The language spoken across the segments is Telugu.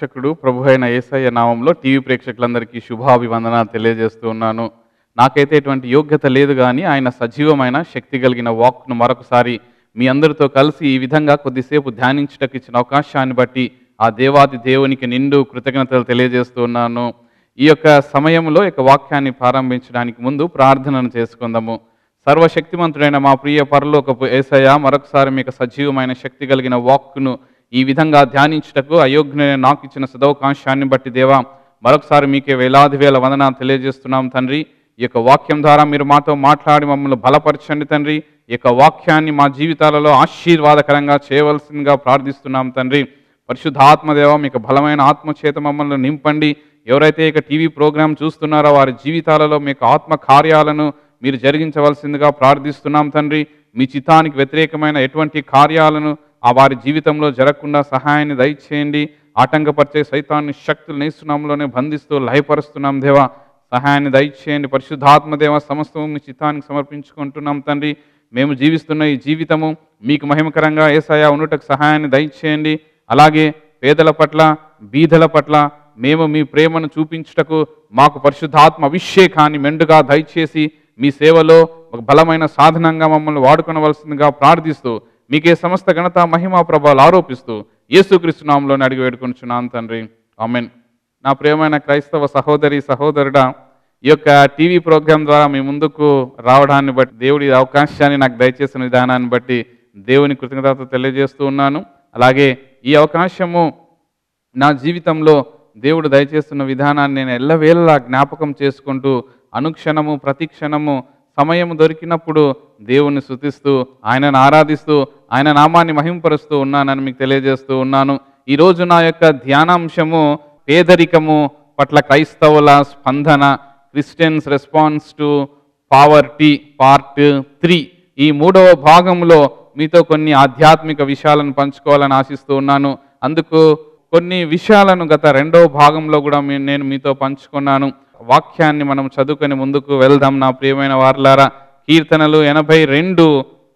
రక్షకుడు ప్రభు అయిన యేసయ్య నామంలో టీవీ ప్రేక్షకులందరికీ శుభాభివందనాలు తెలియజేస్తూ ఉన్నాను నాకైతే ఎటువంటి యోగ్యత లేదు కానీ ఆయన సజీవమైన శక్తి కలిగిన వాక్ను మరొకసారి మీ అందరితో కలిసి ఈ విధంగా కొద్దిసేపు ధ్యానించటకు ఇచ్చిన అవకాశాన్ని బట్టి ఆ దేవాది దేవునికి నిండు కృతజ్ఞతలు తెలియజేస్తూ ఉన్నాను ఈ యొక్క సమయంలో ఈ యొక్క వాక్యాన్ని ప్రారంభించడానికి ముందు ప్రార్థనను చేసుకుందాము సర్వశక్తిమంతుడైన మా ప్రియ పరలోకపు ఏసయ్య మరొకసారి మీకు సజీవమైన శక్తి కలిగిన వాక్ను ఈ విధంగా ధ్యానించుటకు అయోగ్యునైన నాకు ఇచ్చిన సదవకాశాన్ని బట్టి దేవా మరొకసారి మీకే వేలాది వేల వందనాలు తెలియజేస్తున్నాం తండ్రి ఈ యొక్క వాక్యం ద్వారా మీరు మాతో మాట్లాడి మమ్మల్ని బలపరచండి తండ్రి ఈ యొక్క వాక్యాన్ని మా జీవితాలలో ఆశీర్వాదకరంగా చేయవలసిందిగా ప్రార్థిస్తున్నాం తండ్రి పరిశుద్ధాత్మదేవ మీకు బలమైన ఆత్మచేత మమ్మల్ని నింపండి ఎవరైతే ఇక టీవీ ప్రోగ్రాం చూస్తున్నారో వారి జీవితాలలో మీకు ఆత్మ కార్యాలను మీరు జరిగించవలసిందిగా ప్రార్థిస్తున్నాం తండ్రి మీ చిత్తానికి వ్యతిరేకమైన ఎటువంటి కార్యాలను ఆ వారి జీవితంలో జరగకుండా సహాయాన్ని దయచేయండి ఆటంకపరిచే సైతాన్ని శక్తులు నేస్తున్నాంలోనే బంధిస్తూ లయపరుస్తున్నాం దేవా సహాయాన్ని దయచేయండి పరిశుద్ధాత్మదేవ సమస్తము మీ చిత్తానికి సమర్పించుకుంటున్నాం తండ్రి మేము జీవిస్తున్న ఈ జీవితము మీకు మహిమకరంగా ఏసయా ఉండుటకు సహాయాన్ని దయచేయండి అలాగే పేదల పట్ల బీదల పట్ల మేము మీ ప్రేమను చూపించుటకు మాకు పరిశుద్ధాత్మ అభిషేకాన్ని మెండుగా దయచేసి మీ సేవలో ఒక బలమైన సాధనంగా మమ్మల్ని వాడుకొనవలసిందిగా ప్రార్థిస్తూ మీకే సమస్త ఘనత మహిమా ప్రభావాలు ఆరోపిస్తూ యేసుక్రీస్తు నామంలోనే అడిగి వేడుకొనిచున్నాను తండ్రి ఆమెన్ నా ప్రియమైన క్రైస్తవ సహోదరి సహోదరుడా ఈ యొక్క టీవీ ప్రోగ్రాం ద్వారా మీ ముందుకు రావడాన్ని బట్టి దేవుడి అవకాశాన్ని నాకు దయచేసిన విధానాన్ని బట్టి దేవుని కృతజ్ఞత తెలియజేస్తూ ఉన్నాను అలాగే ఈ అవకాశము నా జీవితంలో దేవుడు దయచేస్తున్న విధానాన్ని నేను ఎల్లవేళలా జ్ఞాపకం చేసుకుంటూ అనుక్షణము ప్రతిక్షణము సమయం దొరికినప్పుడు దేవుణ్ణి స్థుతిస్తూ ఆయనను ఆరాధిస్తూ ఆయన నామాన్ని మహింపరుస్తూ ఉన్నానని మీకు తెలియజేస్తూ ఉన్నాను ఈరోజు నా యొక్క ధ్యానాంశము పేదరికము పట్ల క్రైస్తవుల స్పందన Christians response to poverty part three ఈ మూడవ భాగంలో మీతో కొన్ని ఆధ్యాత్మిక విషయాలను పంచుకోవాలని ఆశిస్తూ ఉన్నాను అందుకు కొన్ని విషయాలను గత రెండవ భాగంలో కూడా మీ- నేను మీతో పంచుకున్నాను వాక్యాన్ని మనం చదువుకొని ముందుకు వెళ్దాం నా ప్రియమైన వార్లారా కీర్తనలు ఎనభై రెండు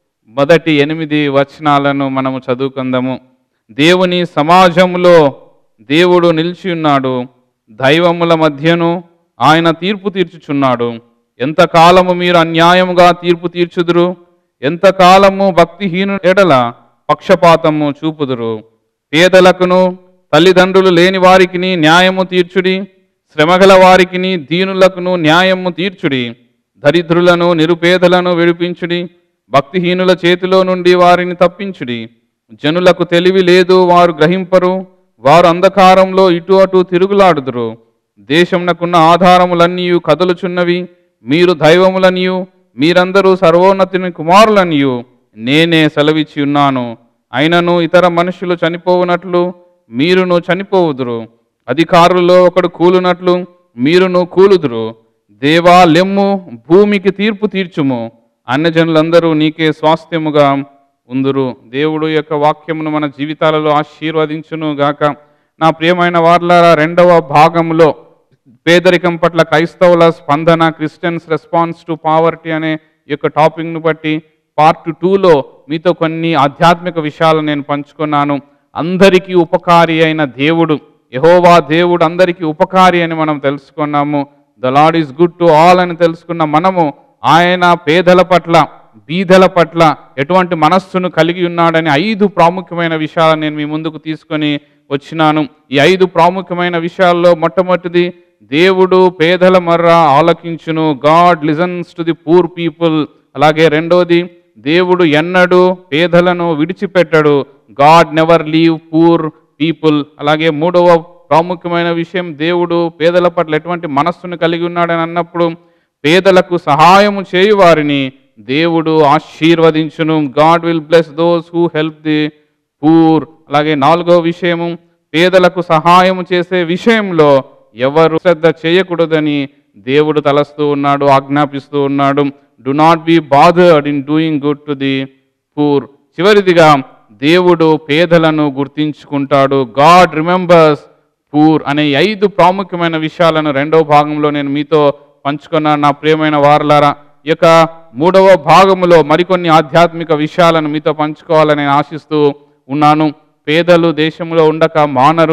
మొదటి ఎనిమిది వచనాలను మనము చదువుకుందాము దేవుని సమాజంలో దేవుడు నిలిచి ఉన్నాడు దైవముల మధ్యను ఆయన తీర్పు తీర్చుచున్నాడు ఎంతకాలము మీరు అన్యాయముగా తీర్పు తీర్చుదురు ఎంతకాలము భక్తిహీను ఎడల పక్షపాతము చూపుదురు పేదలకును తల్లిదండ్రులు లేని వారికిని న్యాయము తీర్చుడి శ్రమగల వారికిని దీనులకును న్యాయము తీర్చుడి దరిద్రులను నిరుపేదలను విడిపించుడి భక్తిహీనుల చేతిలో నుండి వారిని తప్పించుడి జనులకు తెలివి లేదు వారు గ్రహింపరు వారు అంధకారంలో ఇటు అటు తిరుగులాడుదురు దేశమునకున్న ఆధారములన్నీ కదలుచున్నవి మీరు దైవములనియు మీరందరూ సర్వోన్నతిని కుమారులనియు నేనే సెలవిచ్చి ఉన్నాను అయినను ఇతర మనుషులు చనిపోవునట్లు మీరును చనిపోవుదురు అధికారుల్లో ఒకడు కూలునట్లు మీరును కూలుదురు దేవా లెమ్ము భూమికి తీర్పు తీర్చుము అన్యజనులందరూ నీకే స్వాస్థ్యముగా ఉందురు దేవుడు యొక్క వాక్యమును మన జీవితాలలో ఆశీర్వదించును గాక నా ప్రియమైన వార్లారా రెండవ భాగంలో పేదరికం పట్ల క్రైస్తవుల స్పందన క్రిస్టియన్స్ రెస్పాన్స్ టు పావర్టీ అనే ఈ యొక్క టాపిక్ను బట్టి పార్ట్ టూలో మీతో కొన్ని ఆధ్యాత్మిక విషయాలు నేను పంచుకున్నాను అందరికీ ఉపకారి అయిన దేవుడు యహోవా దేవుడు అందరికీ ఉపకారి అని మనం తెలుసుకున్నాము the Lord is good to all అని తెలుసుకున్న మనము ఆయన పేదల పట్ల బీదల పట్ల ఎటువంటి మనస్సును కలిగి ఉన్నాడని ఐదు ప్రాముఖ్యమైన విషయాలను నేను మీ ముందుకు తీసుకొని వచ్చినాను ఈ ఐదు ప్రాముఖ్యమైన విషయాల్లో మొట్టమొదటిది దేవుడు పేదల మర్ర ఆలకించును God listens to the poor people అలాగే రెండోది దేవుడు ఎన్నడూ పేదలను విడిచిపెట్టడు God never leave poor people అలాగే మూడవ ప్రాముఖ్యమైన విషయం దేవుడు పేదల పట్ల ఎటువంటి మనస్సును కలిగి ఉన్నాడని అన్నప్పుడు పేదలకు సహాయము చేయు వారిని దేవుడు ఆశీర్వదించును God will bless those who help the poor అలాగే నాలుగో విషయము పేదలకు సహాయం చేసే విషయంలో ఎవరు శ్రద్ధ చేయకూడదని దేవుడు తలస్తూ ఉన్నాడు ఆజ్ఞాపిస్తూ ఉన్నాడు do not be bothered in doing good to the poor చివరిదిగా దేవుడు పేదలను గుర్తించుకుంటాడు గాడ్ రిమెంబర్స్ పూర్ అనే ఈ ఐదు ప్రాముఖ్యమైన విషయాలను రెండవ భాగంలో నేను మీతో పంచుకున్నాను నా ప్రియమైన వారలారా ఈ యొక్క మూడవ భాగములో మరికొన్ని ఆధ్యాత్మిక విషయాలను మీతో పంచుకోవాలని నేను ఆశిస్తూ ఉన్నాను పేదలు దేశంలో ఉండక మానరు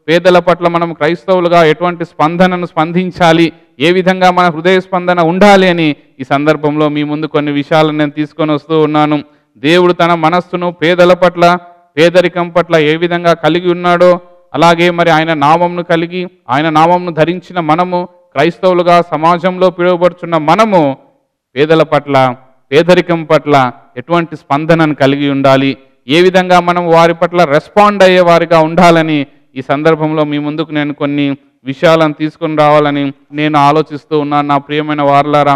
పేదల పట్ల మనం క్రైస్తవులుగా ఎటువంటి స్పందనను స్పందించాలి ఏ విధంగా మన హృదయ స్పందన ఉండాలి అని ఈ సందర్భంలో మీ ముందు కొన్ని విషయాలను నేను తీసుకొని వస్తూ ఉన్నాను దేవుడు తన మనస్సును పేదల పట్ల పేదరికం పట్ల ఏ విధంగా కలిగి ఉన్నాడో అలాగే మరి ఆయన నామంను కలిగి ఆయన నామంను ధరించిన మనము క్రైస్తవులుగా సమాజంలో పిలువబడుచున్న మనము పేదల పట్ల పేదరికం పట్ల ఎటువంటి స్పందనను కలిగి ఉండాలి ఏ విధంగా మనం వారి పట్ల రెస్పాండ్ అయ్యే వారిగా ఉండాలని ఈ సందర్భంలో మీ ముందుకు నేను కొన్ని విషయాలను తీసుకొని రావాలని నేను ఆలోచిస్తూ ఉన్నాను నా ప్రియమైన వారలారా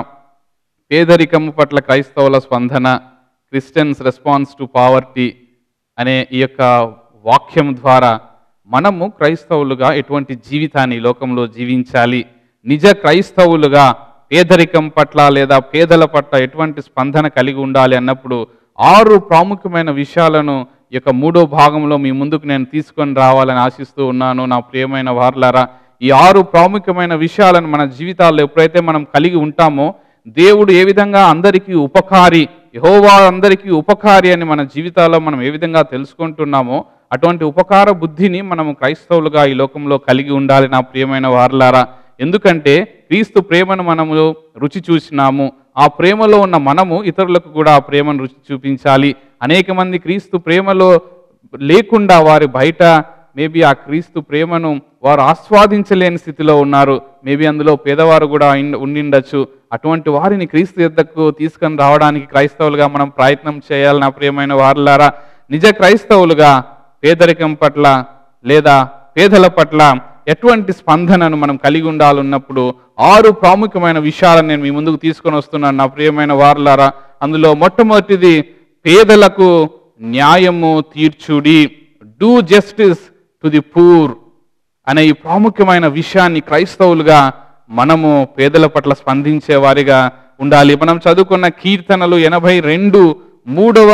పేదరికము పట్ల క్రైస్తవుల స్పందన క్రిస్టియన్స్ రెస్పాన్స్ టు పావర్టీ అనే ఈ యొక్క వాక్యం ద్వారా మనము క్రైస్తవులుగా ఎటువంటి జీవితాన్ని ఈ లోకంలో జీవించాలి నిజ క్రైస్తవులుగా పేదరికం పట్ల లేదా పేదల పట్ల ఎటువంటి స్పందన కలిగి ఉండాలి అన్నప్పుడు ఆరు ప్రాముఖ్యమైన విషయాలను ఈ యొక్క మూడో భాగంలో మీ ముందుకు నేను తీసుకొని రావాలని ఆశిస్తూ ఉన్నాను నా ప్రియమైన వార్లారా ఈ ఆరు ప్రాముఖ్యమైన విషయాలను మన జీవితాల్లో ఎప్పుడైతే మనం కలిగి ఉంటామో దేవుడు ఏ విధంగా అందరికీ ఉపకారి యహోవా అందరికీ ఉపకారి అని మన జీవితాల్లో మనం ఏ విధంగా తెలుసుకుంటున్నామో అటువంటి ఉపకార బుద్ధిని మనం క్రైస్తవులుగా ఈ లోకంలో కలిగి ఉండాలి నా ప్రియమైన వారలారా ఎందుకంటే క్రీస్తు ప్రేమను మనము రుచి చూసినాము ఆ ప్రేమలో ఉన్న మనము ఇతరులకు కూడా ఆ ప్రేమను రుచి చూపించాలి అనేక మంది క్రీస్తు ప్రేమలో లేకుండా వారి బయట మేబీ ఆ క్రీస్తు ప్రేమను వారు ఆస్వాదించలేని స్థితిలో ఉన్నారు మేబీ అందులో పేదవారు కూడా అయిన- ఉండిండొచ్చు అటువంటి వారిని క్రీస్తు యుద్ధకు తీసుకొని రావడానికి క్రైస్తవులుగా మనం ప్రయత్నం చేయాలి నా ప్రియమైన వారులారా నిజ క్రైస్తవులుగా పేదరికం పట్ల లేదా పేదల పట్ల ఎటువంటి స్పందనను మనం కలిగి ఉండాలన్నప్పుడు ఆరు ప్రాముఖ్యమైన విషయాలను నేను మీ ముందుకు తీసుకొని వస్తున్నాను నా ప్రియమైన వారులారా అందులో మొట్టమొదటిది పేదలకు న్యాయము తీర్చుడి do justice to the poor అనే ఈ ప్రాముఖ్యమైన విషయాన్ని క్రైస్తవులుగా మనము పేదల పట్ల స్పందించే వారిగా ఉండాలి మనం చదువుకున్న కీర్తనలు ఎనభై రెండు మూడవ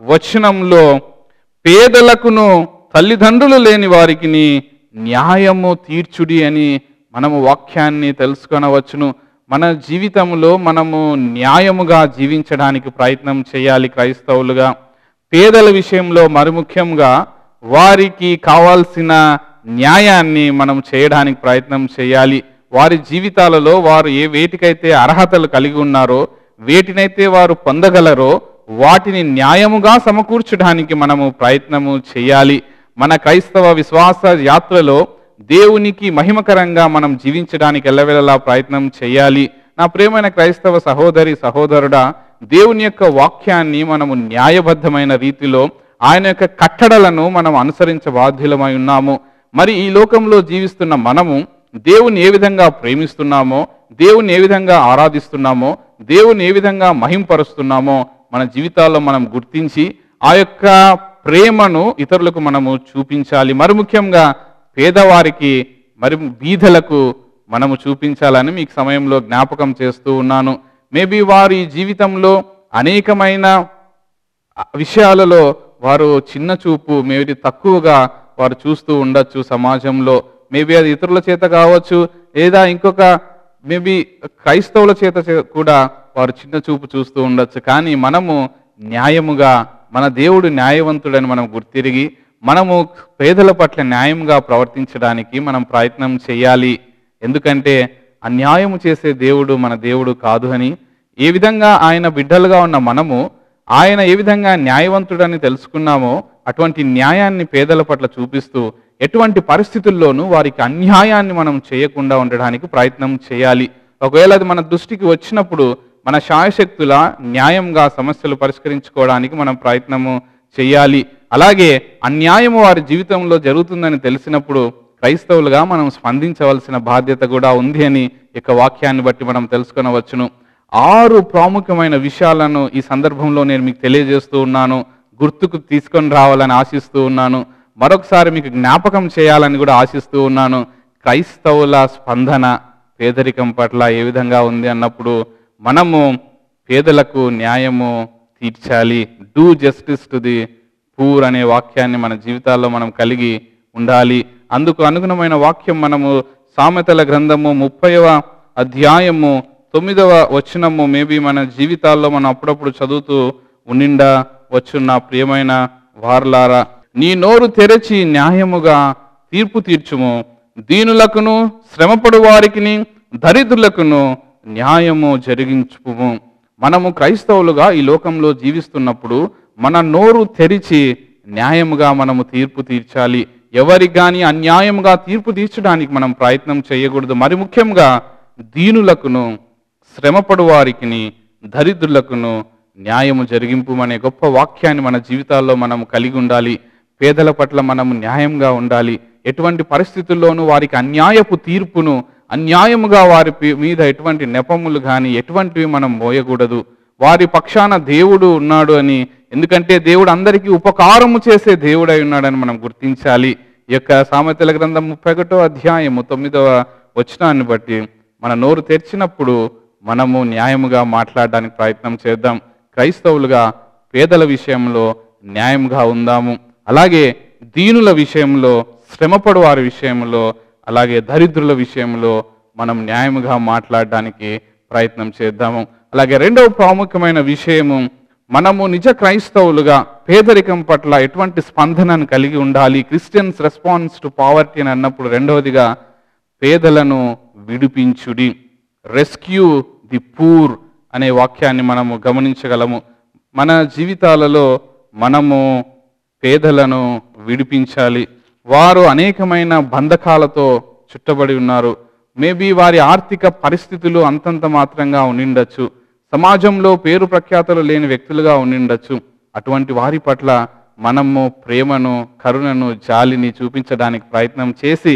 వచనంలో పేదలకును తల్లిదండ్రులు లేని వారికి న్యాయము తీర్చుడి అని మనము వాక్యాన్ని తెలుసుకొనవచ్చును మన జీవితంలో మనము న్యాయముగా జీవించడానికి ప్రయత్నం చేయాలి క్రైస్తవులుగా పేదల విషయంలో మరి ముఖ్యంగా వారికి కావాల్సిన న్యాయాన్ని మనం చేయడానికి ప్రయత్నం చేయాలి వారి జీవితాలలో వారు ఏ వేటికైతే అర్హతలు కలిగి ఉన్నారో వేటినైతే వారు పొందగలరో వాటిని న్యాయముగా సమకూర్చడానికి మనము ప్రయత్నము చేయాలి మన క్రైస్తవ విశ్వాస యాత్రలో దేవునికి మహిమకరంగా మనం జీవించడానికి ఎల్లవెల్లలా ప్రయత్నం చేయాలి నా ప్రియమైన క్రైస్తవ సహోదరి సహోదరుడా దేవుని యొక్క వాక్యాన్ని మనము న్యాయబద్ధమైన రీతిలో ఆయన యొక్క కట్టడలను మనం అనుసరించ బాధ్యులమై ఉన్నాము మరి ఈ లోకంలో జీవిస్తున్న మనము దేవుని ఏ విధంగా ప్రేమిస్తున్నామో దేవుని ఏ విధంగా ఆరాధిస్తున్నామో దేవుని ఏ విధంగా మహింపరుస్తున్నామో మన జీవితాల్లో మనం గుర్తించి ఆ యొక్క ప్రేమను ఇతరులకు మనము చూపించాలి మరి ముఖ్యంగా పేదవారికి మరి బీదలకు మనము చూపించాలని మీకు సమయంలో జ్ఞాపకం చేస్తూ ఉన్నాను మేబీ వారి జీవితంలో అనేకమైన విషయాలలో వారు చిన్న చూపు మేబీ తక్కువగా వారు చూస్తూ ఉండొచ్చు సమాజంలో మేబీ అది ఇతరుల చేత కావచ్చు లేదా ఇంకొక మేబీ క్రైస్తవుల చేత చే- కూడా వారు చిన్న చూపు చూస్తూ ఉండొచ్చు కానీ మనము న్యాయముగా మన దేవుడు న్యాయవంతుడని మనం గుర్తిరిగి మనము పేదల పట్ల న్యాయంగా ప్రవర్తించడానికి మనం ప్రయత్నం చేయాలి ఎందుకంటే అన్యాయము చేసే దేవుడు మన దేవుడు కాదు అని ఏ విధంగా ఆయన బిడ్డలుగా ఉన్న మనము ఆయన ఏ విధంగా న్యాయవంతుడని తెలుసుకున్నామో అటువంటి న్యాయాన్ని పేదల పట్ల చూపిస్తూ ఎటువంటి పరిస్థితుల్లోనూ వారికి అన్యాయాన్ని మనం చేయకుండా ఉండడానికి ప్రయత్నం చేయాలి ఒకవేళ అది మన దృష్టికి వచ్చినప్పుడు మన శాయశక్తుల న్యాయంగా సమస్యలు పరిష్కరించుకోవడానికి మనం ప్రయత్నము చేయాలి అలాగే అన్యాయము వారి జీవితంలో జరుగుతుందని తెలిసినప్పుడు క్రైస్తవులుగా మనం స్పందించవలసిన బాధ్యత కూడా ఉంది అని ఈ యొక్క వాక్యాన్ని బట్టి మనం తెలుసుకొనవచ్చును ఆరు ప్రాముఖ్యమైన విషయాలను ఈ సందర్భంలో నేను మీకు తెలియజేస్తూ ఉన్నాను గుర్తుకు తీసుకొని రావాలని ఆశిస్తూ ఉన్నాను మరొకసారి మీకు జ్ఞాపకం చేయాలని కూడా ఆశిస్తూ ఉన్నాను క్రైస్తవుల స్పందన పేదరికం పట్ల ఏ విధంగా ఉంది అన్నప్పుడు మనము పేదలకు న్యాయము తీర్చాలి do justice to the poor అనే వాక్యాన్ని మన జీవితాల్లో మనం కలిగి ఉండాలి అందుకు అనుగుణమైన వాక్యం మనము సామెతల గ్రంథము ముప్పైవ అధ్యాయము తొమ్మిదవ వచనము మేబీ మన జీవితాల్లో మనం అప్పుడప్పుడు చదువుతూ ఉండిండా వచ్చు నా ప్రియమైన వారలారా నీ నోరు తెరచి న్యాయముగా తీర్పు తీర్చుము దీనులకును శ్రమపడు వారికిని దరిద్రులకును న్యాయము జరిగించుము మనము క్రైస్తవులుగా ఈ లోకంలో జీవిస్తున్నప్పుడు మన నోరు తెరిచి న్యాయముగా మనము తీర్పు తీర్చాలి ఎవరికి కానీ అన్యాయముగా తీర్పు తీర్చడానికి మనం ప్రయత్నం చేయకూడదు మరి ముఖ్యంగా దీనులకును శ్రమపడు వారికిని దరిద్రులకును న్యాయము జరిగింపు అనే గొప్ప వాక్యాన్ని మన జీవితాల్లో మనం కలిగి ఉండాలి పేదల పట్ల మనము న్యాయంగా ఉండాలి ఎటువంటి పరిస్థితుల్లోనూ వారికి అన్యాయపు తీర్పును అన్యాయముగా వారి పి- మీద ఎటువంటి నెపములు కానీ ఎటువంటివి మనం మోయకూడదు వారి పక్షాన దేవుడు ఉన్నాడు అని ఎందుకంటే దేవుడు అందరికీ ఉపకారము చేసే దేవుడై ఉన్నాడని మనం గుర్తించాలి ఈ యొక్క సామెతల గ్రంథం ముప్పై ఒకటో అధ్యాయము తొమ్మిదవ వచనాన్ని బట్టి మన నోరు తెరిచినప్పుడు మనము న్యాయముగా మాట్లాడడానికి ప్రయత్నం చేద్దాం క్రైస్తవులుగా పేదల విషయంలో న్యాయంగా ఉందాము అలాగే దీనుల విషయంలో శ్రమపడు వారి విషయంలో అలాగే దరిద్రుల విషయంలో మనం న్యాయముగా మాట్లాడడానికి ప్రయత్నం చేద్దాము అలాగే రెండవ ప్రాముఖ్యమైన విషయము మనము నిజ క్రైస్తవులుగా పేదరికం పట్ల ఎటువంటి స్పందనను కలిగి ఉండాలి క్రిస్టియన్స్ రెస్పాన్స్ టు పావర్టీ అని అన్నప్పుడు రెండవదిగా పేదలను విడిపించుడి రెస్క్యూ ది పూర్ అనే వాక్యాన్ని మనము గమనించగలము మన జీవితాలలో మనము పేదలను విడిపించాలి వారు అనేకమైన బంధకాలతో చుట్టబడి ఉన్నారు మేబీ వారి ఆర్థిక పరిస్థితులు అంతంత మాత్రంగా ఉండిండొచ్చు సమాజంలో పేరు ప్రఖ్యాతలు లేని వ్యక్తులుగా ఉండిండొచ్చు అటువంటి వారి పట్ల మనము ప్రేమను కరుణను జాలిని చూపించడానికి ప్రయత్నం చేసి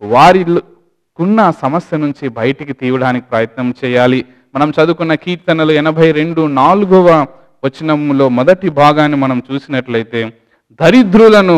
వారికున్న సమస్య నుంచి బయటికి తీయడానికి ప్రయత్నం చేయాలి మనం చదువుకున్న కీర్తనలు ఎనభై రెండు నాలుగవ వచనంలో మొదటి భాగాన్ని మనం చూసినట్లయితే దరిద్రులను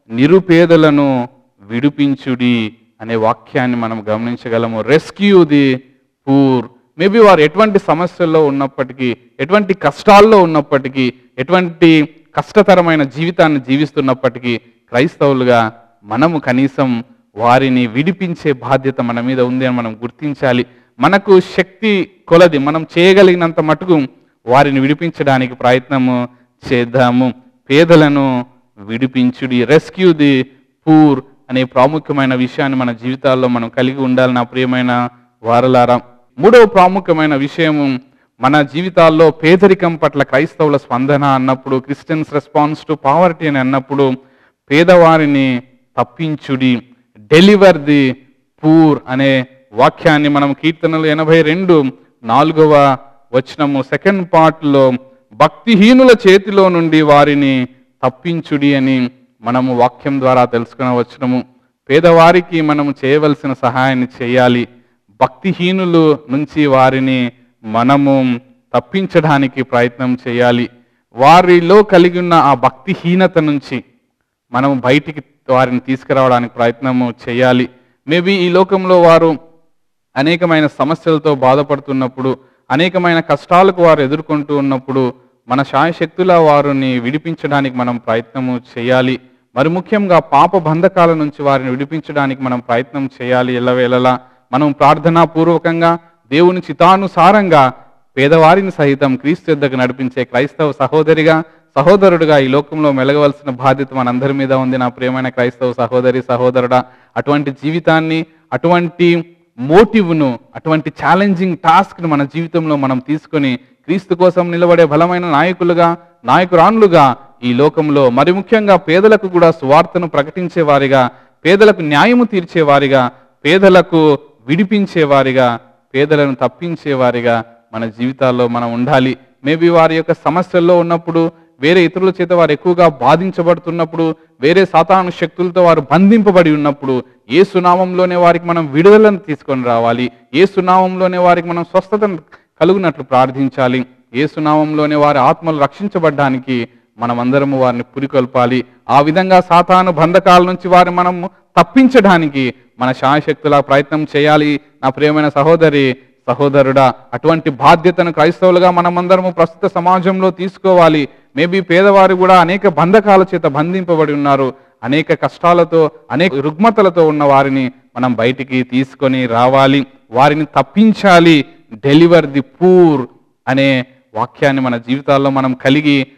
నిరుపేదలను విడిపించుడి అనే వాక్యాన్ని మనం గమనించగలము రెస్క్యూ ది పూర్ మేబీ వారు ఎటువంటి సమస్యల్లో ఉన్నప్పటికీ ఎటువంటి కష్టాల్లో ఉన్నప్పటికీ ఎటువంటి కష్టతరమైన జీవితాన్ని జీవిస్తున్నప్పటికీ క్రైస్తవులుగా మనము కనీసం వారిని విడిపించే బాధ్యత మన మీద ఉంది అని మనం గుర్తించాలి మనకు శక్తి కొలది మనం చేయగలిగినంత మటుకు వారిని విడిపించడానికి ప్రయత్నము చేద్దాము పేదలను విడిపించుడి రెస్క్యూ ది పూర్ అనే ప్రాముఖ్యమైన విషయాన్ని మన జీవితాల్లో మనం కలిగి ఉండాలి నా ప్రియమైన వారలారా మూడవ ప్రాముఖ్యమైన విషయము మన జీవితాల్లో పేదరికం పట్ల క్రైస్తవుల స్పందన అన్నప్పుడు క్రిస్టియన్స్ రెస్పాన్స్ టు పావర్టీ అని అన్నప్పుడు పేదవారిని తప్పించుడి డెలివర్ ది పూర్ అనే వాక్యాన్ని మనం కీర్తనలు ఎనభై రెండు నాలుగవ వచనము సెకండ్ పార్ట్లో భక్తిహీనుల చేతిలో నుండి వారిని తప్పించుడి అని మనము వాక్యం ద్వారా తెలుసుకున్న వచనము పేదవారికి మనము చేయవలసిన సహాయాన్ని చేయాలి భక్తిహీనులు నుంచి వారిని మనము తప్పించడానికి ప్రయత్నం చేయాలి వారిలో కలిగి ఉన్న ఆ భక్తిహీనత నుంచి మనం బయటికి వారిని తీసుకురావడానికి ప్రయత్నము చేయాలి మేబీ ఈ లోకంలో వారు అనేకమైన సమస్యలతో బాధపడుతున్నప్పుడు అనేకమైన కష్టాలకు వారు ఎదుర్కొంటూ ఉన్నప్పుడు మన శాయశక్తుల వారిని విడిపించడానికి మనం ప్రయత్నము చేయాలి మరి ముఖ్యంగా పాప బంధకాల నుంచి వారిని విడిపించడానికి మనం ప్రయత్నం చేయాలి ఎల్లవేళలా మనం ప్రార్థనాపూర్వకంగా దేవుని చితానుసారంగా పేదవారిని సహితం క్రీస్తు యుద్ధకు నడిపించే క్రైస్తవ సహోదరిగా సహోదరుడిగా ఈ లోకంలో మెలగవలసిన బాధ్యత మనందరి మీద ఉంది నా ప్రియమైన క్రైస్తవ సహోదరి సహోదరుడా అటువంటి జీవితాన్ని అటువంటి మోటివ్ను అటువంటి ఛాలెంజింగ్ టాస్క్ను మన జీవితంలో మనం తీసుకొని క్రీస్తు కోసం నిలబడే బలమైన నాయకులుగా నాయకురాన్లుగా ఈ లోకంలో మరి ముఖ్యంగా పేదలకు కూడా సువార్తను ప్రకటించే వారిగా పేదలకు న్యాయము తీర్చే వారిగా పేదలకు విడిపించే వారిగా పేదలను తప్పించే వారిగా మన జీవితాల్లో మనం ఉండాలి మేబీ వారి యొక్క సమస్యల్లో ఉన్నప్పుడు వేరే ఇతరుల చేత వారు ఎక్కువగా బాధించబడుతున్నప్పుడు వేరే సాతాను శక్తులతో వారు బంధింపబడి ఉన్నప్పుడు ఏ సునామంలోనే వారికి మనం విడుదలను తీసుకొని రావాలి ఏ సునామంలోనే వారికి మనం స్వస్థతను కలుగునట్లు ప్రార్థించాలి ఏ సునామంలోనే వారి ఆత్మలు రక్షించబడ్డానికి మనమందరము వారిని పురికొల్పాలి ఆ విధంగా సాతాను బంధకాల నుంచి వారిని మనం తప్పించడానికి మన శాయశక్తులా ప్రయత్నం చేయాలి నా ప్రియమైన సహోదరి సహోదరుడా అటువంటి బాధ్యతను క్రైస్తవులుగా మనమందరము ప్రస్తుత సమాజంలో తీసుకోవాలి మేబీ పేదవారు కూడా అనేక బంధకాల చేత బంధింపబడి ఉన్నారు అనేక కష్టాలతో అనేక రుగ్మతలతో ఉన్న వారిని మనం బయటికి తీసుకొని రావాలి వారిని తప్పించాలి డెలివర్ ది పూర్ అనే వాక్యాన్ని మన జీవితాల్లో మనం కలిగి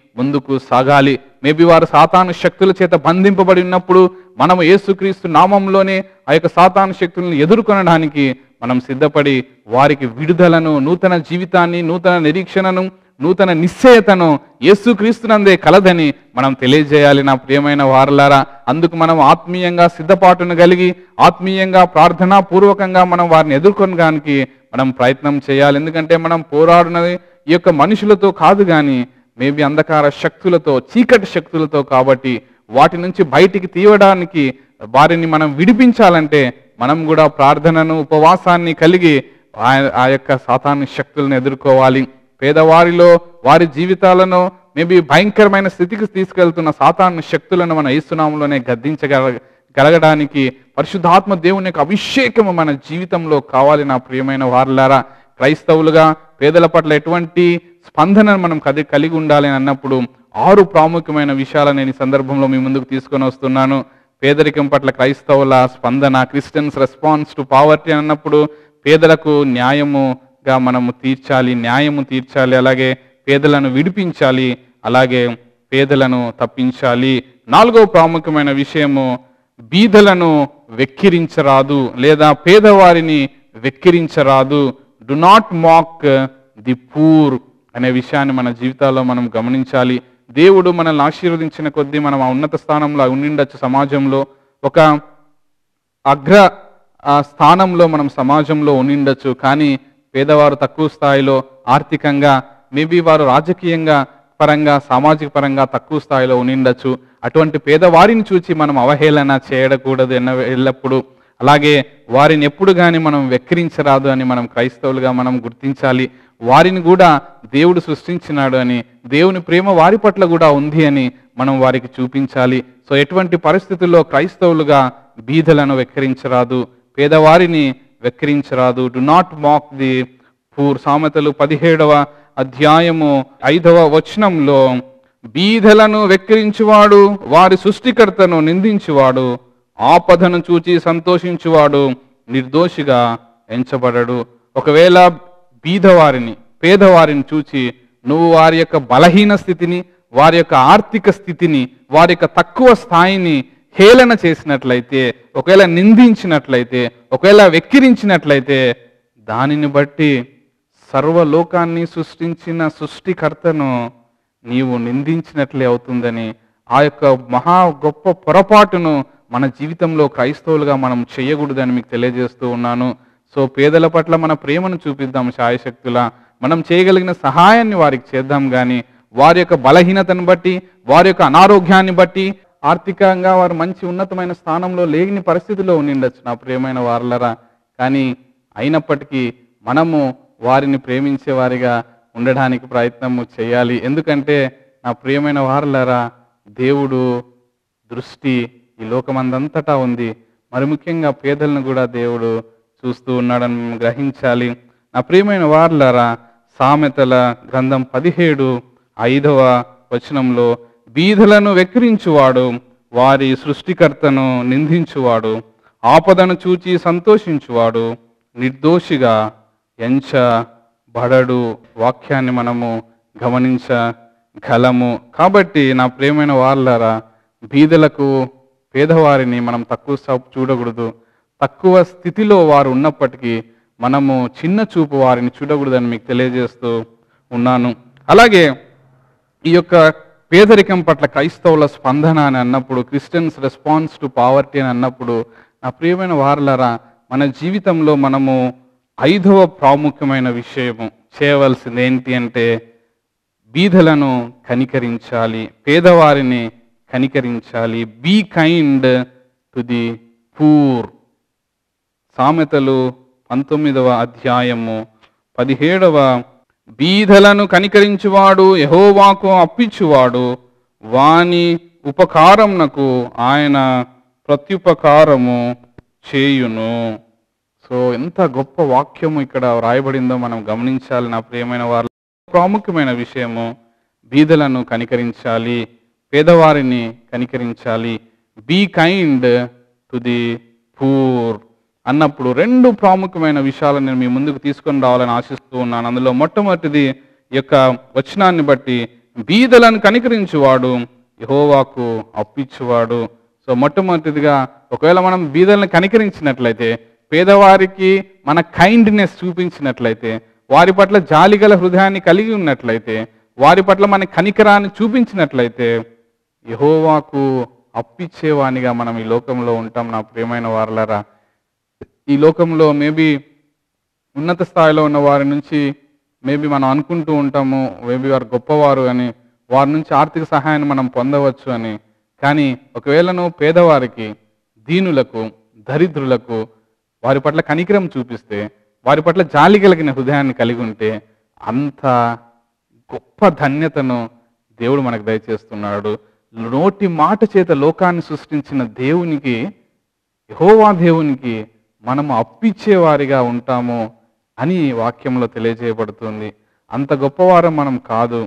ముందుకు సాగాలి మేబీ వారు సాతాను శక్తుల చేత బంధింపబడి ఉన్నప్పుడు మనము యేసుక్రీస్తు నామంలోనే ఆ యొక్క సాతాను శక్తులను ఎదుర్కొనడానికి మనం సిద్ధపడి వారికి విడుదలను నూతన జీవితాన్ని నూతన నిరీక్షణను నూతన నిశ్చయతను యేసుక్రీస్తునందే కలదని మనం తెలియజేయాలి నా ప్రియమైన వారలారా అందుకు మనం ఆత్మీయంగా సిద్ధపాటును కలిగి ఆత్మీయంగా ప్రార్థనా పూర్వకంగా మనం వారిని ఎదుర్కొనడానికి మనం ప్రయత్నం చేయాలి ఎందుకంటే మనం పోరాడినది ఈ యొక్క మనుషులతో కాదు కానీ మేబీ అంధకార శక్తులతో చీకటి శక్తులతో కాబట్టి వాటి నుంచి బయటికి తీయడానికి వారిని మనం విడిపించాలంటే మనం కూడా ప్రార్థనను ఉపవాసాన్ని కలిగి ఆ- ఆ యొక్క సాతాను శక్తులను ఎదుర్కోవాలి పేదవారిలో వారి జీవితాలను మేబీ భయంకరమైన స్థితికి తీసుకెళ్తున్న సాతాను శక్తులను మన ఈస్తునామంలోనే గద్దించగల గలగడానికి పరిశుద్ధాత్మ దేవుని యొక్క అభిషేకము మన జీవితంలో కావాలి నా ప్రియమైన వారులారా క్రైస్తవులుగా పేదల పట్ల ఎటువంటి స్పందనను మనం కది కలిగి ఉండాలి అని అన్నప్పుడు ఆరు ప్రాముఖ్యమైన విషయాలను నేను ఈ సందర్భంలో మీ ముందుకు తీసుకొని వస్తున్నాను పేదరికం పట్ల క్రైస్తవుల స్పందన క్రిస్టియన్స్ రెస్పాన్స్ టు పావర్టీ అన్నప్పుడు పేదలకు న్యాయముగా మనము తీర్చాలి న్యాయము తీర్చాలి అలాగే పేదలను విడిపించాలి అలాగే పేదలను తప్పించాలి నాలుగో ప్రాముఖ్యమైన విషయము బీదలను వెక్కిరించరాదు లేదా పేదవారిని వెక్కిరించరాదు do not mock the poor అనే విషయాన్ని మన జీవితాల్లో మనం గమనించాలి దేవుడు మనల్ని ఆశీర్వదించిన కొద్దీ మనం ఆ ఉన్నత స్థానంలో ఉండిండొచ్చు సమాజంలో ఒక అగ్ర ఆ, స్థానంలో మనం సమాజంలో ఉండిండొచ్చు కానీ పేదవారు తక్కువ స్థాయిలో ఆర్థికంగా మేబీ వారు రాజకీయంగా పరంగా సామాజిక పరంగా తక్కువ స్థాయిలో ఉండిండొచ్చు అటువంటి పేదవారిని చూసి మనం అవహేళన చేయకూడదు ఎన్న ఎల్లప్పుడూ అలాగే వారిని ఎప్పుడు కానీ మనం వెక్కిరించరాదు అని మనం క్రైస్తవులుగా మనం గుర్తించాలి వారిని కూడా దేవుడు సృష్టించినాడు అని దేవుని ప్రేమ వారి పట్ల కూడా ఉంది అని మనం వారికి చూపించాలి సో ఎటువంటి పరిస్థితుల్లో క్రైస్తవులుగా బీదలను వెక్కిరించరాదు పేదవారిని వెక్కిరించరాదు do not mock the poor సామెతలు పదిహేడవ అధ్యాయము ఐదవ వచనంలో బీదలను వెక్కిరించువాడు వారి సృష్టికర్తను నిందించువాడు ఆపదను చూచి సంతోషించువాడు నిర్దోషిగా ఎంచబడడు ఒకవేళ బీదవారిని పేదవారిని చూచి నువ్వు వారి యొక్క బలహీన స్థితిని వారి యొక్క ఆర్థిక స్థితిని వారి యొక్క తక్కువ స్థాయిని హేళన చేసినట్లయితే ఒకవేళ నిందించినట్లయితే ఒకవేళ వెక్కిరించినట్లయితే దానిని బట్టి సర్వలోకాన్ని సృష్టించిన సృష్టికర్తను నీవు నిందించినట్లే అవుతుందని ఆ యొక్క మహా గొప్ప పొరపాటును మన జీవితంలో క్రైస్తవులుగా మనం చేయకూడదని మీకు తెలియజేస్తూ ఉన్నాను సో పేదల పట్ల మన ప్రేమను చూపిద్దాం శాయశక్తుల మనం చేయగలిగిన సహాయాన్ని వారికి చేద్దాం కానీ వారి యొక్క బలహీనతను బట్టి వారి యొక్క అనారోగ్యాన్ని బట్టి ఆర్థికంగా వారు మంచి ఉన్నతమైన స్థానంలో లేని పరిస్థితిలో ఉండిండొచ్చు నా ప్రియమైన వారలరా కానీ అయినప్పటికీ మనము వారిని ప్రేమించే వారిగా ఉండడానికి ప్రయత్నము చేయాలి ఎందుకంటే నా ప్రియమైన వారలరా దేవుడు దృష్టి ఈ లోకమందంతటా ఉంది మరి ముఖ్యంగా పేదలను కూడా దేవుడు చూస్తూ ఉన్నాడని మనం గ్రహించాలి నా ప్రియమైన వార్లారా సామెతల గ్రంథం పదిహేడు ఐదవ వచనంలో బీదలను వెక్కిరించువాడు వారి సృష్టికర్తను నిందించువాడు ఆపదను చూచి సంతోషించువాడు నిర్దోషిగా ఎంచబడడు వాక్యాన్ని మనము గమనించగలము కాబట్టి నా ప్రియమైన వాళ్ళారా బీదలకు పేదవారిని మనం తక్కువ చూపు చూడకూడదు తక్కువ స్థితిలో వారు ఉన్నప్పటికీ మనము చిన్న చూపు వారిని చూడకూడదని మీకు తెలియజేస్తూ ఉన్నాను అలాగే ఈ యొక్క పేదరికం పట్ల క్రైస్తవుల స్పందన అని అన్నప్పుడు క్రిస్టియన్స్ రెస్పాన్స్ టు పావర్టీ అని అన్నప్పుడు నా ప్రియమైన వారలరా మన జీవితంలో మనము ఐదవ ప్రాముఖ్యమైన విషయము చేయవలసింది ఏంటి అంటే బీదలను కనికరించాలి పేదవారిని కనికరించాలి be kind to the poor సామెతలు పంతొమ్మిదవ అధ్యాయము పదిహేడవ బీదలను కనికరించువాడు యహోవాకు అప్పించువాడు వాని ఉపకారమునకు ఆయన ప్రత్యుపకారము చేయును సో ఎంత గొప్ప వాక్యము ఇక్కడ వ్రాయబడిందో మనం గమనించాలి నా ప్రియమైన వారు ప్రాముఖ్యమైన విషయము బీదలను కనికరించాలి పేదవారిని కనికరించాలి be kind to the poor అన్నప్పుడు రెండు ప్రాముఖ్యమైన విషయాలను నేను మీ ముందుకు తీసుకొని రావాలని ఆశిస్తూ ఉన్నాను అందులో మొట్టమొదటిది ఈ యొక్క వచనాన్ని బట్టి బీదలను కనికరించువాడు యహోవాకు అప్పిచ్చువాడు సో మొట్టమొదటిదిగా ఒకవేళ మనం బీదలను కనికరించినట్లయితే పేదవారికి మన కైండ్నెస్ చూపించినట్లయితే వారి పట్ల జాలిగల హృదయాన్ని కలిగి ఉన్నట్లయితే వారి పట్ల మన కనికరాన్ని చూపించినట్లయితే యహోవాకు అప్పిచ్చేవానిగా మనం ఈ లోకంలో ఉంటాం నా ప్రియమైన వారలారా ఈ లోకంలో మేబీ ఉన్నత స్థాయిలో ఉన్న వారి నుంచి మేబీ మనం అనుకుంటూ ఉంటాము మేబీ వారు గొప్పవారు అని వారి నుంచి ఆర్థిక సహాయాన్ని మనం పొందవచ్చు అని కానీ ఒకవేళ నువ్వు పేదవారికి దీనులకు దరిద్రులకు వారి పట్ల కనికరం చూపిస్తే వారి పట్ల జాలి కలిగిన హృదయాన్ని కలిగి ఉంటే అంత గొప్ప ధన్యతను దేవుడు మనకు దయచేస్తున్నాడు నోటి మాట చేత లోకాన్ని సృష్టించిన దేవునికి యహోవా దేవునికి మనము అప్పిచ్చేవారిగా ఉంటాము అని వాక్యంలో తెలియజేయబడుతుంది అంత గొప్పవారం మనం కాదు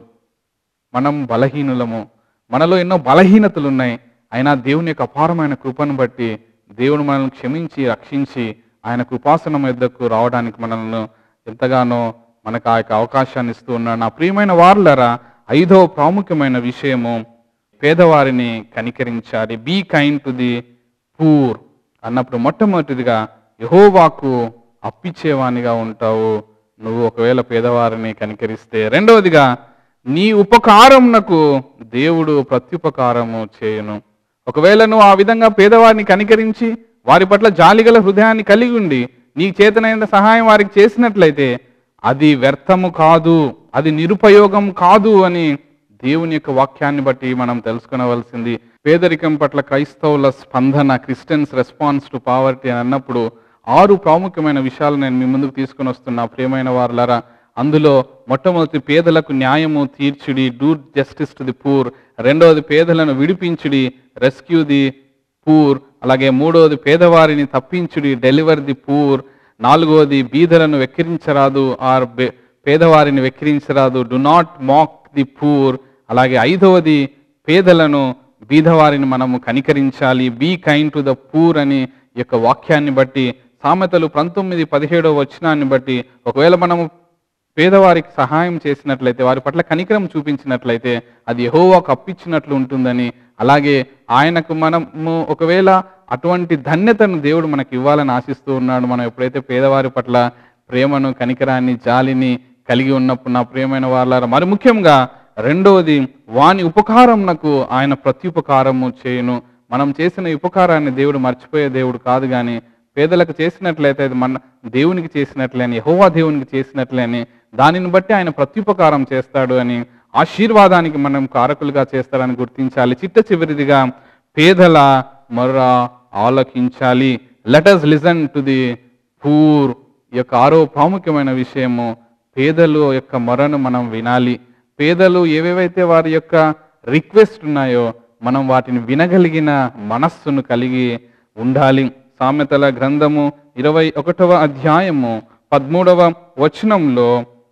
మనం బలహీనులము మనలో ఎన్నో బలహీనతలు ఉన్నాయి అయినా దేవుని యొక్క అపారమైన కృపను బట్టి దేవుడు మనల్ని క్షమించి రక్షించి ఆయన కృపాసనం యొద్దకు రావడానికి మనల్ని ఎంతగానో మనకు ఆ యొక్క అవకాశాన్ని ఇస్తూ ఉన్నాడు నా ప్రియమైన వారులరా ఐదో ప్రాముఖ్యమైన విషయము పేదవారిని కనికరించాలి be kind to the poor అన్నప్పుడు మొట్టమొదటిదిగా యహోవాకు అప్పిచ్చేవానిగా ఉంటావు నువ్వు ఒకవేళ పేదవారిని కనికరిస్తే రెండవదిగా నీ ఉపకారంనకు దేవుడు ప్రత్యుపకారము చేయును ఒకవేళ నువ్వు ఆ విధంగా పేదవారిని కనికరించి వారి పట్ల జాలిగల హృదయాన్ని కలిగి ఉండి నీ చేతనైన సహాయం వారికి చేసినట్లయితే అది వ్యర్థము కాదు అది నిరుపయోగం కాదు అని దేవుని యొక్క వాక్యాన్ని బట్టి మనం తెలుసుకునవలసింది పేదరికం పట్ల క్రైస్తవుల స్పందన క్రిస్టియన్స్ రెస్పాన్స్ టు పావర్టీ అని అన్నప్పుడు ఆరు ప్రాముఖ్యమైన విషయాలు నేను మీ ముందుకు తీసుకుని వస్తున్నా ప్రియమైన వారులారా అందులో మొట్టమొదటి పేదలకు న్యాయము తీర్చుడి do justice to the poor రెండవది పేదలను విడిపించుడి రెస్క్యూ ది పూర్ అలాగే మూడవది పేదవారిని తప్పించుడి డెలివర్ ది పూర్ నాలుగవది బీదలను వెక్కిరించరాదు ఆర్ బే- పేదవారిని వెక్కిరించరాదు do not mock the poor అలాగే ఐదవది పేదలను బీదవారిని మనము కనికరించాలి be kind to the poor అని ఈ యొక్క వాక్యాన్ని బట్టి సామెతలు పంతొమ్మిది పదిహేడవ వచనాన్ని బట్టి ఒకవేళ మనము పేదవారికి సహాయం చేసినట్లయితే వారి పట్ల కనికరం చూపించినట్లయితే అది యెహోవాకు అప్పించినట్లు ఉంటుందని అలాగే ఆయనకు మనము ఒకవేళ అటువంటి ధన్యతను దేవుడు మనకి ఇవ్వాలని ఆశిస్తూ ఉన్నాడు మనం ఎప్పుడైతే పేదవారి పట్ల ప్రేమను కనికరాన్ని జాలిని కలిగి ఉన్నప్పుడు నా ప్రియమైన వాళ్ళ మరి ముఖ్యంగా రెండవది వాని ఉపకారంనకు ఆయన ప్రత్యుపకారము చేయును మనం చేసిన ఈ ఉపకారాన్ని దేవుడు మర్చిపోయే దేవుడు కాదు కానీ పేదలకు చేసినట్లయితే అది మన దేవునికి చేసినట్లే అని యెహోవా దేవునికి చేసినట్లే అని దానిని బట్టి ఆయన ప్రత్యుపకారం చేస్తాడు అని ఆశీర్వాదానికి మనం కారకులుగా చేస్తాడని గుర్తించాలి చిట్ట చివరిదిగా పేదల మొర్ర ఆలకించాలి let us listen to the poor ఈ యొక్క ఆరో ప్రాముఖ్యమైన విషయము పేదలు యొక్క మొరను మనం వినాలి పేదలు ఏవేవైతే వారి యొక్క రిక్వెస్ట్ ఉన్నాయో మనం వాటిని వినగలిగిన మనస్సును కలిగి ఉండాలి సామెతల గ్రంథము ఇరవై ఒకటవ అధ్యాయము పదమూడవ వచనంలో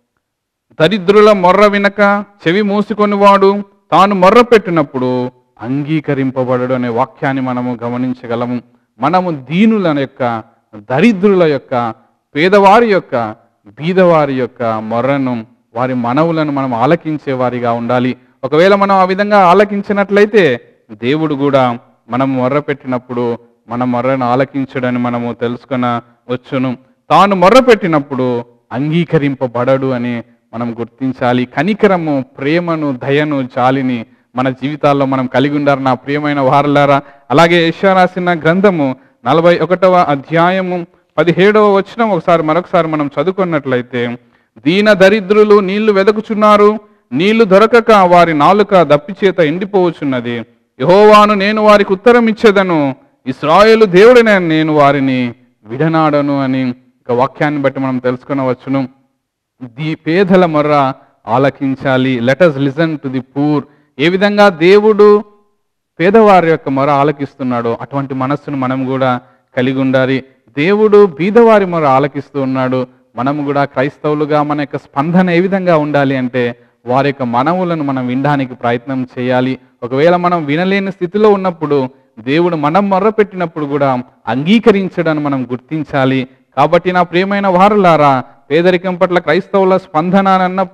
దరిద్రుల మొర్ర వినక చెవి మూసుకొనివాడు తాను మొర్ర పెట్టినప్పుడు అంగీకరింపబడడు అనే వాక్యాన్ని మనము గమనించగలము మనము దీనుల యొక్క దరిద్రుల యొక్క పేదవారి యొక్క బీదవారి యొక్క మొర్రను వారి మనవులను మనం ఆలకించే వారిగా ఉండాలి ఒకవేళ మనం ఆ విధంగా ఆలకించినట్లయితే దేవుడు కూడా మనం మొర్ర పెట్టినప్పుడు మన మొర్రను ఆలకించడని మనము తెలుసుకున వచ్చును తాను మొర్ర పెట్టినప్పుడు అంగీకరింపబడడు అని మనం గుర్తించాలి కనికరము ప్రేమను దయను జాలిని మన జీవితాల్లో మనం కలిగి ఉండారు నా ప్రియమైన వారలారా అలాగే యెషయా రాసిన గ్రంథము నలభై ఒకటవ అధ్యాయము పదిహేడవ వచనం ఒకసారి మరొకసారి మనం చదువుకున్నట్లయితే దీన దరిద్రులు నీళ్లు వెదకుచున్నారు నీళ్లు దొరకక వారి నాలుక దప్పిచేత ఎండిపోవచున్నది యహోవాను నేను వారికి ఉత్తరం ఇచ్చేదను ఇస్రాయేలు దేవుడినే నేను వారిని విడనాడను అని ఒక వాక్యాన్ని బట్టి మనం తెలుసుకునవచ్చును ది పేదల మొర్ర ఆలకించాలి let us listen to the poor ఏ విధంగా దేవుడు పేదవారి యొక్క మొర ఆలకిస్తున్నాడో అటువంటి మనస్సును మనం కూడా కలిగి ఉండాలి దేవుడు బీదవారి మొర ఆలకిస్తూ ఉన్నాడు మనం కూడా క్రైస్తవులుగా మన యొక్క స్పందన ఏ విధంగా ఉండాలి అంటే వారి యొక్క మనవులను మనం వినడానికి ప్రయత్నం చేయాలి ఒకవేళ మనం వినలేని స్థితిలో ఉన్నప్పుడు దేవుడు మనం మొర్ర పెట్టినప్పుడు కూడా అంగీకరించడాన్ని మనం గుర్తించాలి కాబట్టి నా ప్రియమైన వారులారా పేదరికం పట్ల క్రైస్తవుల స్పందన అని అన్నప్పుడు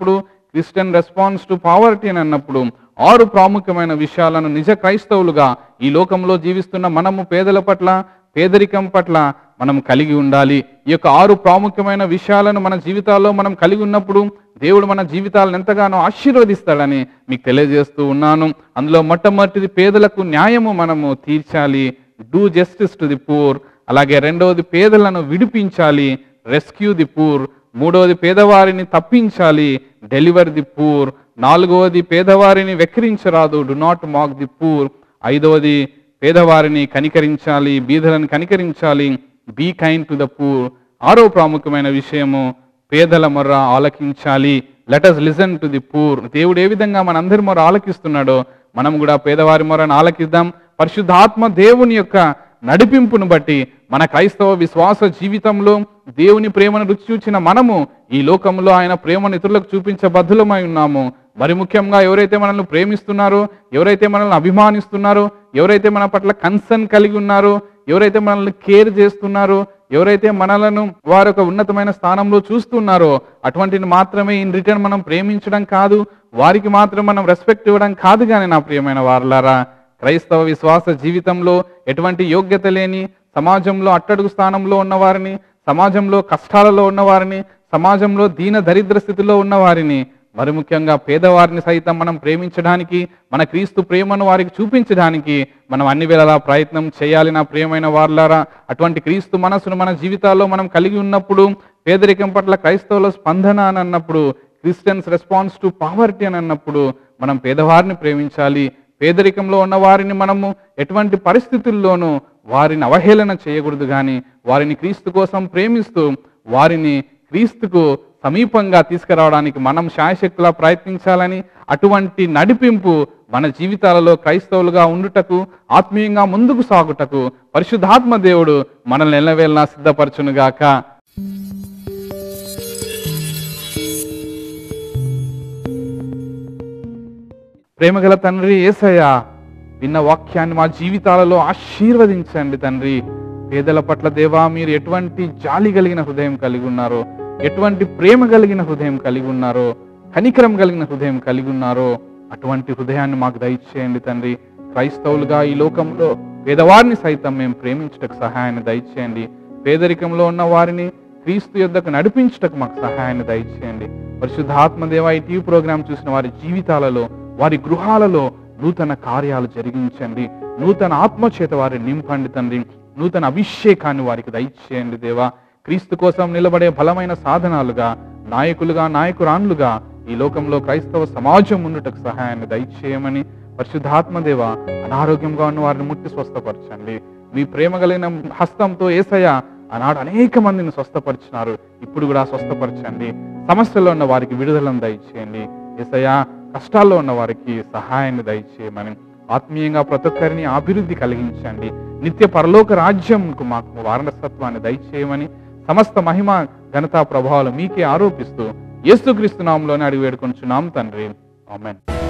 క్రిస్టియన్ రెస్పాన్స్ టు పావర్టీ అని అన్నప్పుడు ఆరు ప్రాముఖ్యమైన విషయాలను నిజ క్రైస్తవులుగా ఈ లోకంలో జీవిస్తున్న మనము పేదల పట్ల పేదరికం పట్ల మనం కలిగి ఉండాలి ఈ యొక్క ఆరు ప్రాముఖ్యమైన విషయాలను మన జీవితాల్లో మనం కలిగి ఉన్నప్పుడు దేవుడు మన జీవితాలను ఎంతగానో ఆశీర్వదిస్తాడని మీకు తెలియజేస్తూ ఉన్నాను అందులో మొట్టమొదటిది పేదలకు న్యాయము మనము తీర్చాలి do justice to the poor అలాగే రెండవది పేదలను విడిపించాలి రెస్క్యూ ది పూర్ మూడవది పేదవారిని తప్పించాలి డెలివర్ ది పూర్ నాలుగవది పేదవారిని వెక్కిరించరాదు do not mock the poor ఐదవది పేదవారిని కనికరించాలి బీదలను కనికరించాలి be kind to the poor ఆరో ప్రాముఖ్యమైన విషయము పేదల మొర్ర ఆలకించాలి let us listen to the poor దేవుడు ఏ విధంగా మనందరి మొర ఆలకిస్తున్నాడో మనం కూడా పేదవారి మొరను ఆలకిద్దాం పరిశుద్ధాత్మ దేవుని యొక్క నడిపింపును బట్టి మన క్రైస్తవ విశ్వాస జీవితంలో దేవుని ప్రేమను రుచి చూచిన మనము ఈ లోకంలో ఆయన ప్రేమను ఇతరులకు చూపించబద్ధులమై ఉన్నాము మరి ముఖ్యంగా ఎవరైతే మనల్ని ప్రేమిస్తున్నారో ఎవరైతే మనల్ని అభిమానిస్తున్నారో ఎవరైతే మన పట్ల కన్సర్న్ కలిగి ఉన్నారో ఎవరైతే మనల్ని కేర్ చేస్తున్నారో ఎవరైతే మనలను వారి ఒక ఉన్నతమైన స్థానంలో చూస్తున్నారో అటువంటిని మాత్రమే ఇన్ రిటర్న్ మనం ప్రేమించడం కాదు వారికి మాత్రం మనం రెస్పెక్ట్ ఇవ్వడం కాదు కానీ నా ప్రియమైన వారలారా క్రైస్తవ విశ్వాస జీవితంలో ఎటువంటి యోగ్యత లేని సమాజంలో అట్టడుగు స్థానంలో ఉన్నవారిని సమాజంలో కష్టాలలో ఉన్నవారిని సమాజంలో దీన దరిద్ర స్థితిలో ఉన్నవారిని మరి ముఖ్యంగా పేదవారిని సైతం మనం ప్రేమించడానికి మన క్రీస్తు ప్రేమను వారికి చూపించడానికి మనం అన్ని వేళలా ప్రయత్నం చేయాలి నా ప్రియమైన వారులారా అటువంటి క్రీస్తు మనసును మన జీవితాల్లో మనం కలిగి ఉన్నప్పుడు పేదరికం పట్ల క్రైస్తవుల స్పందన అని అన్నప్పుడు క్రిస్టియన్స్ రెస్పాన్స్ టు పావర్టీ అని అన్నప్పుడు మనం పేదవారిని ప్రేమించాలి పేదరికంలో ఉన్న వారిని మనము ఎటువంటి పరిస్థితుల్లోనూ వారిని అవహేళన చేయకూడదు కానీ వారిని క్రీస్తు కోసం ప్రేమిస్తూ వారిని క్రీస్తుకు సమీపంగా తీసుకురావడానికి మనం శాయశక్తులా ప్రయత్నించాలని అటువంటి నడిపింపు మన జీవితాలలో క్రైస్తవులుగా ఉండుటకు ఆత్మీయంగా ముందుకు సాగుటకు పరిశుద్ధాత్మ దేవుడు మనల్ని ఎల్లవేళలా సిద్ధపరచునుగాక ప్రేమగల తండ్రి ఏసయ్య విన్న వాక్యాన్ని మా జీవితాలలో ఆశీర్వదించండి తండ్రి పేదల పట్ల దేవా మీరు ఎటువంటి జాలి కలిగిన హృదయం కలిగి ఉన్నారో ఎటువంటి ప్రేమ కలిగిన హృదయం కలిగి ఉన్నారో కనికరం కలిగిన హృదయం కలిగి ఉన్నారో అటువంటి హృదయాన్ని మాకు దయచేయండి తండ్రి క్రైస్తవులుగా ఈ లోకంలో పేదవారిని సైతం మేము ప్రేమించుటకు సహాయాన్ని దయచేయండి పేదరికంలో ఉన్న వారిని క్రీస్తు యొద్దకు నడిపించుటకు మాకు సహాయాన్ని దయచేయండి పరిశుద్ధాత్మ దేవ ఈ టీవీ ప్రోగ్రాం చూసిన వారి జీవితాలలో వారి గృహాలలో నూతన కార్యాలు జరిగించండి నూతన ఆత్మచేత వారిని నింపండి తండ్రి నూతన అభిషేకాన్ని వారికి దయచేయండి దేవా క్రీస్తు కోసం నిలబడే బలమైన సాధనాలుగా నాయకులుగా నాయకురాన్లుగా ఈ లోకంలో క్రైస్తవ సమాజం ఉండుటకు సహాయాన్ని దయచేయమని పరిశుద్ధాత్మ దేవ అనారోగ్యంగా ఉన్న వారిని ముట్టి స్వస్థపరచండి మీ ప్రేమ కలిగిన హస్తంతో ఏసయ్య ఆనాడు అనేక మందిని స్వస్థపరిచినారు ఇప్పుడు కూడా స్వస్థపరచండి సమస్యల్లో ఉన్న వారికి విడుదలను దయచేయండి ఏసయ్య కష్టాల్లో ఉన్న వారికి సహాయాన్ని దయచేయమని ఆత్మీయంగా ప్రతి ఒక్కరిని అభివృద్ధి కలిగించండి నిత్య పరలోక రాజ్యంకు మాకు వారసత్వాన్ని దయచేయమని సమస్త మహిమ ఘనతా ప్రభావాలు మీకే ఆరోపిస్తూ యేసుక్రీస్తు నామంలోనే అడిగి వేడుకొంచున్నాం తండ్రి ఆమెన్